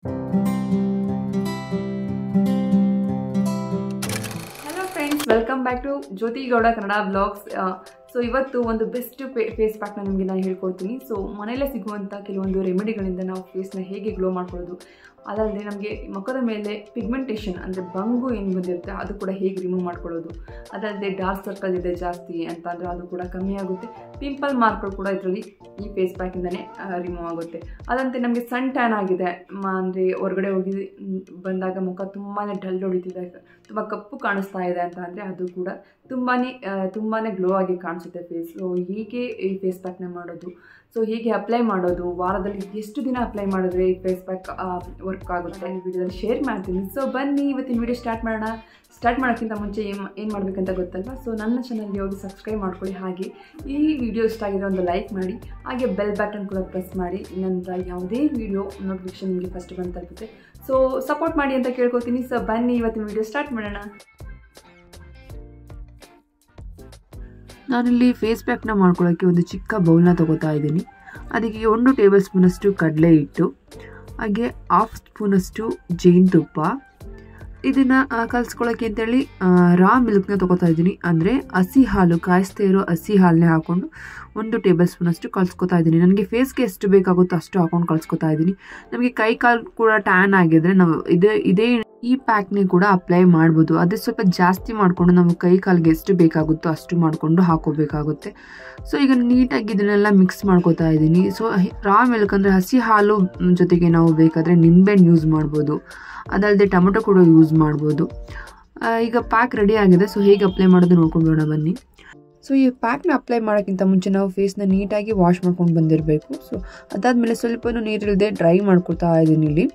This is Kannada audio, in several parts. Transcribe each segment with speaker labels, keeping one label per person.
Speaker 1: hello friends welcome back to Jyothi Gowda Kannada blogs so ಇವತ್ತು ಒಂದು ಬೆಸ್ಟ್ ಫೇಸ್ ಪ್ಯಾಕ್ನ ನಿಮಗೆ ನಾನು ಹೇಳ್ಕೊಡ್ತೀನಿ ಸೊ ಮನೆಯಲ್ಲೇ ಸಿಗುವಂಥ ಕೆಲವೊಂದು ರೆಮಿಡಿಗಳಿಂದ ನಾವು ಫೇಸ್ನ ಹೇಗೆ ಗ್ಲೋ ಮಾಡ್ಕೊಳ್ಳೋದು ಅದಲ್ಲದೆ ನಮಗೆ ಮುಖದ ಮೇಲೆ ಪಿಗ್ಮೆಂಟೇಷನ್ ಅಂದರೆ ಬಂಗು ಏನು ಬಂದಿರುತ್ತೆ ಅದು ಕೂಡ ಹೇಗೆ ರಿಮೂವ್ ಮಾಡ್ಕೊಳ್ಳೋದು ಅದಲ್ಲದೆ ಡಾರ್ಕ್ ಸರ್ಕಲ್ ಇದೆ ಜಾಸ್ತಿ ಅಂತ ಅಂದರೆ ಅದು ಕೂಡ ಕಮ್ಮಿ ಆಗುತ್ತೆ ಪಿಂಪಲ್ ಮಾರ್ಕ್ಗಳು ಕೂಡ ಇದರಲ್ಲಿ ಈ ಫೇಸ್ ಪ್ಯಾಕಿಂದನೇ ರಿಮೂವ್ ಆಗುತ್ತೆ ಅದಂತೆ ನಮಗೆ ಸನ್ ಟ್ಯಾನ್ ಆಗಿದೆ ಅಂದರೆ ಹೊರಗಡೆ ಹೋಗಿ ಮ್, ಬಂದಾಗ ಮುಖ ತುಂಬಾ ಡಲ್ ಹೊಡಿತಿದೆ ತುಂಬ ಕಪ್ಪು ಕಾಣಿಸ್ತಾ ಇದೆ ಅಂತ ಅಂದರೆ ಅದು ಕೂಡ ತುಂಬಾ ತುಂಬಾ ಗ್ಲೋ ಆಗಿ ಕಾಣಿಸುತ್ತೆ ಫೇಸ್ ಸೊ ಹೀಗೆ ಈ ಫೇಸ್ ಪ್ಯಾಕ್ನ ಮಾಡೋದು ಸೊ ಹೀಗೆ ಅಪ್ಲೈ ಮಾಡೋದು ವಾರದಲ್ಲಿ ಎಷ್ಟು ದಿನ ಅಪ್ಲೈ ಮಾಡಿದ್ರೆ ಈ ಫೇಸ್ ಪ್ಯಾಕ್ ವರ್ಕ್ ಆಗುತ್ತೆ ಈ ವಿಡಿಯೋದಲ್ಲಿ ಶೇರ್ ಮಾಡ್ತೀನಿ ಸೊ ಬನ್ನಿ ಇವತ್ತಿನ ವಿಡಿಯೋ ಸ್ಟಾರ್ಟ್ ಮಾಡೋಣ ಸ್ಟಾರ್ಟ್ ಮಾಡೋಕ್ಕಿಂತ ಮುಂಚೆ ಏನು ಏನು ಮಾಡಬೇಕಂತ ಗೊತ್ತಲ್ವಾ ಸೊ ನನ್ನ ಚಾನಲ್ಗೆ ಹೋಗಿ ಸಬ್ಸ್ಕ್ರೈಬ್ ಮಾಡ್ಕೊಳ್ಳಿ ಹಾಗೆ ಈ ವಿಡಿಯೋ ಇಷ್ಟ ಆಗಿರೋ ಒಂದು ಲೈಕ್ ಮಾಡಿ ಹಾಗೆ ಬೆಲ್ ಬಟನ್ ಕೂಡ ಪ್ರೆಸ್ ಮಾಡಿ ನಂತರ ಯಾವುದೇ ವಿಡಿಯೋ ನೋಟಿಫಿಕೇಶನ್ ನಿಮಗೆ ಫಸ್ಟ್ ಬಂದು ತಲುಪುತ್ತೆ ಸೊ ಸಪೋರ್ಟ್ ಮಾಡಿ ಅಂತ ಕೇಳ್ಕೊತೀನಿ ಸೊ ಬನ್ನಿ ಇವತ್ತಿನ ವಿಡಿಯೋ ಸ್ಟಾರ್ಟ್ ಮಾಡೋಣ
Speaker 2: ನಾನಿಲ್ಲಿ ಫೇಸ್ ಪ್ಯಾಕ್ನ ಮಾಡ್ಕೊಳ್ಳೋಕ್ಕೆ ಒಂದು ಚಿಕ್ಕ ಬೌಲ್ನ ತಗೋತಾ ಇದ್ದೀನಿ ಅದಕ್ಕೆ ಒಂದು ಟೇಬಲ್ ಸ್ಪೂನಷ್ಟು ಕಡಲೆ ಹಿಟ್ಟು ಹಾಗೆ ಹಾಫ್ ಸ್ಪೂನಷ್ಟು ಜೇನುತುಪ್ಪ ಇದನ್ನು ಕಲಿಸ್ಕೊಳ್ಳೋಕ್ಕೆ ಅಂತೇಳಿ ಆ, ರಾ ಮಿಲ್ಕ್ನ ತಗೋತಾ ಇದ್ದೀನಿ ಅಂದರೆ ಹಸಿ ಹಾಲು ಕಾಯಿಸ್ತಾ ಇರೋ ಹಸಿ ಹಾಲನ್ನೇ ಹಾಕ್ಕೊಂಡು ಒಂದು ಟೇಬಲ್ ಸ್ಪೂನಷ್ಟು ಕಲಿಸ್ಕೊತಾ ಇದ್ದೀನಿ ನನಗೆ ಫೇಸ್ಗೆ ಎಷ್ಟು ಬೇಕಾಗುತ್ತೋ ಅಷ್ಟು ಹಾಕೊಂಡು ಕಲಿಸ್ಕೊತಾ ಇದ್ದೀನಿ ನಮಗೆ ಕೈ ಕಾಲು ಕೂಡ ಟ್ಯಾನ್ ಆಗಿದ್ರೆ ನಾವು ಇದೇ ಇದೇ ಈ ಪ್ಯಾಕ್ನೇ ಕೂಡ ಅಪ್ಲೈ ಮಾಡ್ಬೋದು ಅದೇ ಸ್ವಲ್ಪ ಜಾಸ್ತಿ ಮಾಡಿಕೊಂಡು ನಾವು ಕೈ ಕಾಲಿಗೆ ಎಷ್ಟು ಬೇಕಾಗುತ್ತೋ ಅಷ್ಟು ಮಾಡಿಕೊಂಡು ಹಾಕೋಬೇಕಾಗುತ್ತೆ ಸೊ ಈಗ ನೀಟಾಗಿ ಇದನ್ನೆಲ್ಲ ಮಿಕ್ಸ್ ಮಾಡ್ಕೋತಾ ಇದ್ದೀನಿ ಸೊ ರಾ ಮಿಲ್ಕ್ ಅಂದರೆ ಹಸಿ ಹಾಲು ಮ್, ಜೊತೆಗೆ ನಾವು ಬೇಕಾದರೆ ನಿಂಬೆಹಣ್ಣು ಯೂಸ್ ಮಾಡ್ಬೋದು ಅದಲ್ಲದೆ ಟೊಮೊಟೊ ಕೂಡ ಯೂಸ್ ಮಾಡ್ಬೋದು ಆ, ಈಗ ಪ್ಯಾಕ್ ರೆಡಿ ಆಗಿದೆ ಸೊ ಹೇಗೆ ಅಪ್ಲೈ ಮಾಡೋದು ನೋಡ್ಕೊಂಡು ಬರೋಣ ಬನ್ನಿ ಸೊ ಈ ಪ್ಯಾಕ್ನ ಅಪ್ಲೈ ಮಾಡೋಕ್ಕಿಂತ ಮುಂಚೆ ನಾವು ಫೇಸ್ನ ನೀಟಾಗಿ ವಾಶ್ ಮಾಡ್ಕೊಂಡು ಬಂದಿರಬೇಕು ಸೊ ಅದಾದಮೇಲೆ ಸ್ವಲ್ಪ ನೀರಿಲ್ಲದೆ ಡ್ರೈ ಮಾಡ್ಕೊತಾ ಇದ್ದೀನಿ ಇಲ್ಲಿ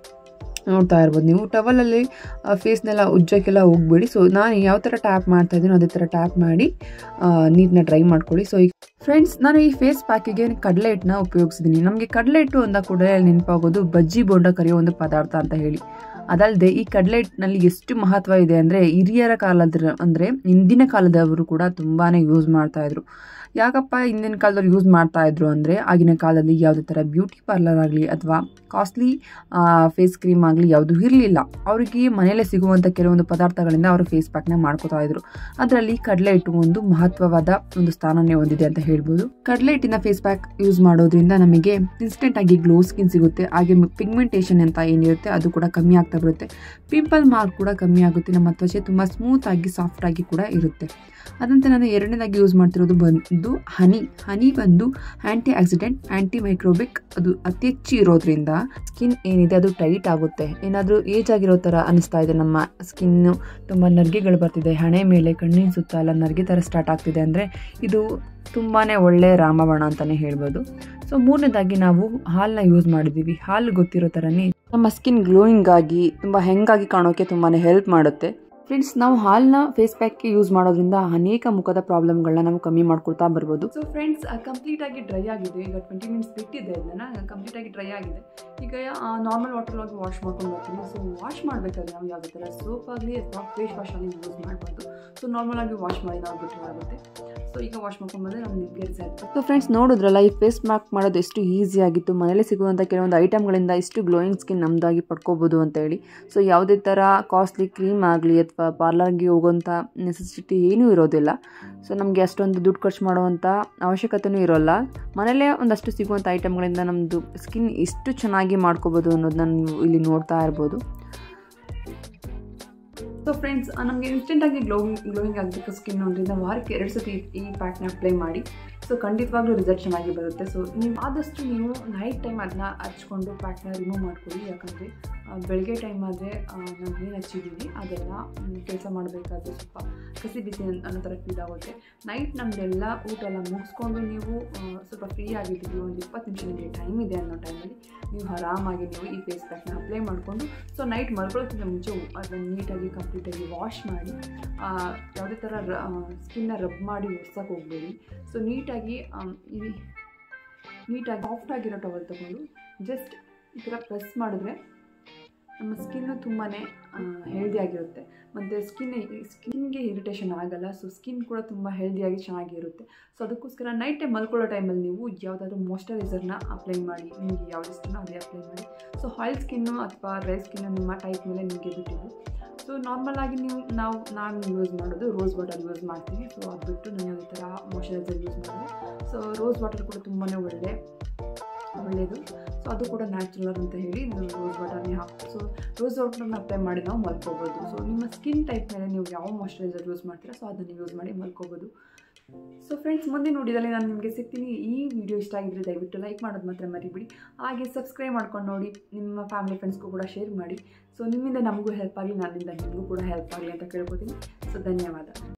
Speaker 2: ನೋಡ್ತಾ ಇರ್ಬೋದು ನೀವು ಟವಲಲ್ಲಿ ಫೇಸ್ನೆಲ್ಲ ಉಜ್ಜಕ್ಕೆಲ್ಲ ಹೋಗ್ಬೇಡಿ ಸೊ ನಾನು ಯಾವ ಥರ ಟ್ಯಾಪ್ ಮಾಡ್ತಾ ಇದ್ದೀನೋ ಅದೇ ಥರ ಟ್ಯಾಪ್ ಮಾಡಿ ನೀರನ್ನ ಡ್ರೈ ಮಾಡ್ಕೊಳ್ಳಿ ಸೊ ಈಗ ಫ್ರೆಂಡ್ಸ್ ನಾನು ಈ ಫೇಸ್ ಪ್ಯಾಕಿಗೆ ಕಡಲೆ ಹಿಟ್ಟನ್ನ ಉಪಯೋಗಿಸಿದ್ದೀನಿ ನಮಗೆ ಕಡಲೆ ಹಿಟ್ಟು ಅಂದ ಕೂಡ ನೆನಪಾಗೋದು ಬಜ್ಜಿ ಬೋಂಡ ಕರೆಯೋ ಒಂದು ಪದಾರ್ಥ ಅಂತ ಹೇಳಿ ಅದಲ್ಲದೆ ಈ ಕಡಲೆ ಹಿಟ್ಟಿನಲ್ಲಿ ಎಷ್ಟು ಮಹತ್ವ ಇದೆ ಅಂದರೆ ಹಿರಿಯರ ಕಾಲದ ಅಂದರೆ ಹಿಂದಿನ ಕಾಲದವರು ಕೂಡ ತುಂಬಾ ಯೂಸ್ ಮಾಡ್ತಾ ಇದ್ರು ಯಾಕಪ್ಪ ಹಿಂದಿನ ಕಾಲದವ್ರು ಯೂಸ್ ಮಾಡ್ತಾ ಇದ್ರು ಅಂದರೆ ಆಗಿನ ಕಾಲದಲ್ಲಿ ಯಾವುದೇ ಥರ ಬ್ಯೂಟಿ ಪಾರ್ಲರ್ ಆಗಲಿ ಅಥವಾ ಕಾಸ್ಟ್ಲಿ ಫೇಸ್ ಕ್ರೀಮ್ ಆಗಲಿ ಯಾವುದು ಇರಲಿಲ್ಲ ಅವರಿಗೆ ಮನೆಯಲ್ಲೇ ಸಿಗುವಂಥ ಕೆಲವೊಂದು ಪದಾರ್ಥಗಳಿಂದ ಅವರು ಫೇಸ್ ಪ್ಯಾಕ್ನ ಮಾಡ್ಕೋತಾ ಇದ್ರು ಅದರಲ್ಲಿ ಕಡಲೆ ಹಿಟ್ಟು ಒಂದು ಮಹತ್ವವಾದ ಒಂದು ಸ್ಥಾನನೇ ಹೊಂದಿದೆ ಅಂತ ಹೇಳ್ಬೋದು ಕಡಲೆ ಹಿಟ್ಟಿನ ಫೇಸ್ ಪ್ಯಾಕ್ ಯೂಸ್ ಮಾಡೋದ್ರಿಂದ ನಮಗೆ ಇನ್ಸ್ಟೆಂಟ್ ಆಗಿ ಗ್ಲೋ ಸ್ಕಿನ್ ಸಿಗುತ್ತೆ ಹಾಗೆ ಪಿಗ್ಮೆಂಟೇಷನ್ ಅಂತ ಏನಿರುತ್ತೆ ಅದು ಕೂಡ ಕಮ್ಮಿ ಆಗ್ತಾ ಬರುತ್ತೆ ಪಿಂಪಲ್ ಮಾರ್ಕ್ ಕೂಡ ಕಮ್ಮಿ ಆಗುತ್ತೆ ನಮ್ಮ ತ್ವಚೆ ತುಂಬ ಸ್ಮೂತ್ ಆಗಿ ಸಾಫ್ಟ್ ಆಗಿ ಕೂಡ ಇರುತ್ತೆ ಅದಂತೆ ನಾನು ಎರಡನೇದಾಗಿ ಯೂಸ್ ಮಾಡ್ತಿರೋದು ಬಂದು ಹನಿ ಹನಿ ಬಂದು ಆ್ಯಂಟಿ ಆಕ್ಸಿಡೆಂಟ್ ಆ್ಯಂಟಿ ಮೈಕ್ರೋಬಿಕ್ ಅದು ಅತಿ ಹೆಚ್ಚು ಇರೋದ್ರಿಂದ ಸ್ಕಿನ್ ಏನಿದೆ ಅದು ಟೈಟ್ ಆಗುತ್ತೆ ಏನಾದರೂ ಏಜ್ ಆಗಿರೋ ಥರ ಅನಿಸ್ತಾ ಇದೆ ನಮ್ಮ ಸ್ಕಿನ್ನು ತುಂಬ ನರ್ಗೆಗಳು ಬರ್ತಿದೆ ಹಣೆ ಮೇಲೆ ಕಣ್ಣಿನ ಸುತ್ತ ಎಲ್ಲ ನರ್ಗೆ ಥರ ಸ್ಟಾರ್ಟ್ ಆಗ್ತಿದೆ ಅಂದರೆ ಇದು ತುಂಬಾ ಒಳ್ಳೆಯ ರಾಮಬಾಣ ಅಂತಲೇ ಹೇಳ್ಬೋದು ಸೊ ಮೂರನೇದಾಗಿ ನಾವು ಹಾಲನ್ನ ಯೂಸ್ ಮಾಡಿದ್ದೀವಿ ಹಾಲು ಗೊತ್ತಿರೋ ಥರನೇ ನಮ್ಮ ಸ್ಕಿನ್ ಗ್ಲೋಯಿಂಗ್ ಆಗಿ ತುಂಬ ಹೆಂಗಾಗಿ ಕಾಣೋಕ್ಕೆ ತುಂಬಾ ಹೆಲ್ಪ್ ಮಾಡುತ್ತೆ ಫ್ರೆಂಡ್ಸ್ ನಾವು ಹಾಲನ್ನ ಫೇಸ್ ಪ್ಯಾಕ್ಗೆ ಯೂಸ್ ಮಾಡೋದ್ರಿಂದ ಅನೇಕ ಮುಖದ ಪ್ರಾಬ್ಲಮ್ಗಳನ್ನ ನಾವು ಕಮ್ಮಿ ಮಾಡ್ಕೊಳ್ತಾ ಬರ್ಬೋದು
Speaker 1: ಸೊ ಫ್ರೆಂಡ್ಸ್ ಕಂಪ್ಲೀಟ್ ಆಗಿ ಡ್ರೈ ಆಗಿದೆ ಈಗ ಟ್ವೆಂಟಿ ಮಿನಿಟ್ಸ್ ಬಿಟ್ಟಿದೆ ಅದನ್ನ ಕಂಪ್ಲೀಟ್ ಆಗಿ ಡ್ರೈ ಆಗಿದೆ ಈಗ ನಾರ್ಮಲ್ ವಾಟರ್ ಹೋಗಿ ವಾಶ್ ಮಾಡ್ಕೊಂಡು ಬರ್ತೀನಿ ಸೊ ವಾಶ್ ಮಾಡಬೇಕಾದ್ರೆ ನಾವು ಯಾವುದೇ ಥರ ಸೋಪ್ ಆಗಲಿ ಅಥವಾ ಫೇಸ್ ವಾಶ್ ಆಗಲಿ ಯೂಸ್ ಮಾಡಬಾರ್ದು ಸೊ ನಾರ್ಮಲ್ ಆಗಿ ವಾಶ್ ಮಾಡಿ ನಾವು ಬಿಟ್ಟರೆ ಆಗುತ್ತೆ ಸೊ ಈಗ ವಾಶ್ ಮಾಡ್ಕೊಂಡು ಬಂದರೆ ನಮ್ಗೆ ನಿಮಗೆ ರಿಸಲ್ಟ್
Speaker 2: ಸೊ ಫ್ರೆಂಡ್ಸ್ ನೋಡಿದ್ರಲ್ಲ ಈ ಫೇಸ್ ಮ್ಯಾಕ್ ಮಾಡೋದು ಎಷ್ಟು ಈಸಿ ಆಗಿತ್ತು ಮನೇಲಿ ಸಿಗುವಂಥ ಕೆಲವೊಂದು ಐಟಮ್ಗಳಿಂದ ಇಷ್ಟು ಗ್ಲೋಯಿಂಗ್ ಸ್ಕಿನ್ ನಮ್ಮದಾಗಿ ಪಡ್ಕೋಬೋದು ಅಂತ ಹೇಳಿ ಸೊ ಯಾವುದೇ ಥರ ಕಾಸ್ಟ್ಲಿ ಕ್ರೀಮ್ ಆಗಲಿ ಅಥವಾ ಪಾರ್ಲರ್ಗೆ ಹೋಗೋಂಥ ನೆಸೆಸಿಟಿ ಏನೂ ಇರೋದಿಲ್ಲ ಸೊ ನಮಗೆ ಅಷ್ಟೊಂದು ದುಡ್ಡು ಖರ್ಚು ಮಾಡುವಂಥ ಅವಶ್ಯಕತೆಯೂ ಇರೋಲ್ಲ ಮನೇಲೇ ಒಂದಷ್ಟು ಸಿಗುವಂಥ ಐಟಮ್ಗಳಿಂದ ನಮ್ಮದು ಸ್ಕಿನ್ ಎಷ್ಟು ಚೆನ್ನಾಗಿ ಮಾಡ್ಕೋಬೋದು ಅನ್ನೋದನ್ನ ನೀವು ಇಲ್ಲಿ ನೋಡ್ತಾ ಇರ್ಬೋದು
Speaker 1: ಸೊ ಫ್ರೆಂಡ್ಸ್ ನಮಗೆ ಇನ್ಸ್ಟೆಂಟಾಗಿ ಗ್ಲೋಯಿಂಗ್ ಗ್ಲೋಯಿಂಗ್ ಆಗಬೇಕು ಸ್ಕಿನ್ ಅದರಿಂದ ವಾರಕ್ಕೆ ಎರಡು ಸತಿ ಈ ಪ್ಯಾಕ್ನ ಅಪ್ಲೈ ಮಾಡಿ ಸೊ ಖಂಡಿತವಾಗ್ಲೂ ರಿಸಲ್ಟ್ ಚೆನ್ನಾಗಿ ಬರುತ್ತೆ ಸೊ ನೀವು ಆದಷ್ಟು ನೀವು ನೈಟ್ ಟೈಮ್ ಅದನ್ನ ಹಚ್ಕೊಂಡು ಪ್ಯಾಕ್ನ ರಿಮೂವ್ ಮಾಡ್ಕೊಳ್ಳಿ ಯಾಕಂದರೆ ಬೆಳಗ್ಗೆ ಟೈಮ್ ಆದರೆ ನಾವು ಏನು ಹಚ್ಚಿದ್ದೀವಿ ಅದೆಲ್ಲ ಕೆಲಸ ಮಾಡಬೇಕಾದ್ರೆ ಸ್ವಲ್ಪ ಕಸಿ ಬಿಸಿ ಅನ್- ಅನ್ನೋ ಥರ ಫೀಲ್ ಆಗುತ್ತೆ ನೈಟ್ ನಮ್ಮದೆಲ್ಲ ಊಟ ಎಲ್ಲ ಮುಗಿಸ್ಕೊಂಡು ನೀವು ಆ, ಸ್ವಲ್ಪ ಫ್ರೀ ಆಗಿದ್ದೀವಿ ಒಂದು ಇಪ್ಪತ್ತು ನಿಮಿಷ ನಿಮಗೆ ಟೈಮ್ ಇದೆ ಅನ್ನೋ ಟೈಮಲ್ಲಿ ನೀವು ಆರಾಮಾಗಿ ನೀವು ಈ ಫೇಸ್ ಪ್ಯಾಕ್ನ ಅಪ್ಲೈ ಮಾಡಿಕೊಂಡು ಸೊ ನೈಟ್ ಮಲ್ಕೊಳ್ಳೋಕ್ಕಿಂತ ಮುಂಚೆ ಅದನ್ನು ನೀಟಾಗಿ ಕಂಪ್ಲೀಟಾಗಿ ವಾಶ್ ಮಾಡಿ ಆ, ಯಾವುದೇ ಥರ ಸ್ಕಿನ್ನ ರಬ್ ಮಾಡಿ ಒರ್ಸಕ್ಕೆ ಹೋಗಬೇಡಿ ಸೊ ನೀಟಾಗಿ ಆಮ್, ಈ ನೀಟಾಗಿ ಸಾಫ್ಟ್ ಆಗಿರೋ ಟವಲ್ ತೊಗೊಂಡು ಜಸ್ಟ್ ಈ ಥರ ಪ್ರೆಸ್ ಮಾಡಿದ್ರೆ ನಮ್ಮ ಸ್ಕಿನ್ನು ತುಂಬಾ ಹೆಲ್ದಿಯಾಗಿರುತ್ತೆ ಮತ್ತು ಸ್ಕಿನ್ ಸ್ಕಿನ್ಗೆ ಇರಿಟೇಷನ್ ಆಗಲ್ಲ ಸೊ ಸ್ಕಿನ್ ಕೂಡ ತುಂಬ ಹೆಲ್ದಿಯಾಗಿ ಚೆನ್ನಾಗಿರುತ್ತೆ ಸೊ ಅದಕ್ಕೋಸ್ಕರ ನೈಟ್ ಟೈಮ್ ಮಲ್ಕೊಳ್ಳೋ ಟೈಮಲ್ಲಿ ನೀವು ಯಾವುದಾದ್ರೂ ಮಾಯ್ಶ್ಚರೈಸರ್ನ ಅಪ್ಲೈ ಮಾಡಿ ನಿಮಗೆ ಯಾವ್ದು ಇಷ್ಟನೋ ಅದೇ ಅಪ್ಲೈ ಮಾಡಿ ಸೊ ಆಯಿಲ್ ಸ್ಕಿನ್ನು ಅಥವಾ ಡ್ರೈ ಸ್ಕಿನ್ನು ನಿಮ್ಮ ಟೈಪ್ ಮೇಲೆ ನಿಮಗೆ ಬಿಟ್ಟಿದ್ದು ಸೊ ನಾರ್ಮಲ್ ಆಗಿ ನೀವು ನಾವು ನಾನು ಯೂಸ್ ಮಾಡೋದು ರೋಸ್ ವಾಟರ್ ಯೂಸ್ ಮಾಡ್ತೀನಿ ಸೊ ಅದು ಬಿಟ್ಟು ನಾನು ಈ ಥರ ಮಾಯ್ಶ್ಚರೈಸರ್ ಯೂಸ್ ಮಾಡಿದೆ ಸೊ ರೋಸ್ ವಾಟರ್ ಕೂಡ ತುಂಬಾ ಒಳ್ಳೆ ಒಳ್ಳೆಯದು ಸೊ ಅದು ಕೂಡ ನ್ಯಾಚುರಲ್ ಅಂತ ಹೇಳಿ ನಾನು ರೋಸ್ ವಾಟರ್ನೇ ಹಾಕಿ ಸೊ ರೋಸ್ ವಾಟರ್ನ ಅಪ್ಲೈ ಮಾಡಿ ನಾವು ಮಲ್ಕೋಬೋದು ಸೊ ನಿಮ್ಮ ಸ್ಕಿನ್ ಟೈಪ್ ಮೇಲೆ ನೀವು ಯಾವ ಮಾಯ್ಶ್ಚರೈಸರ್ ಯೂಸ್ ಮಾಡ್ತೀರಾ ಸೊ ಅದನ್ನು ಯೂಸ್ ಮಾಡಿ ಮಲ್ಕೋಬೋದು ಸೊ ಫ್ರೆಂಡ್ಸ್ ಮುಂದೆ ನೋಡಿದಲ್ಲಿ ನಾನು ನಿಮಗೆ ಸಿಗ್ತೀನಿ ಈ ವಿಡಿಯೋ ಇಷ್ಟ ಆಗಿದ್ರೆ ದಯವಿಟ್ಟು ಲೈಕ್ ಮಾಡೋದು ಮಾತ್ರ ಮರಿಬಿಡಿ ಹಾಗೆ ಸಬ್ಸ್ಕ್ರೈಬ್ ಮಾಡ್ಕೊಂಡು ನೋಡಿ ನಿಮ್ಮ ಫ್ಯಾಮಿಲಿ ಫ್ರೆಂಡ್ಸ್ಗೂ ಕೂಡ ಶೇರ್ ಮಾಡಿ ಸೊ ನಿಮ್ಮಿಂದ ನಮಗೂ ಹೆಲ್ಪ್ ಆಗಲಿ ನನ್ನಿಂದ ನಿಮಗೂ ಕೂಡ ಹೆಲ್ಪ್ ಆಗಲಿ ಅಂತ ಕೇಳ್ಕೊತೀನಿ ಸೊ ಧನ್ಯವಾದ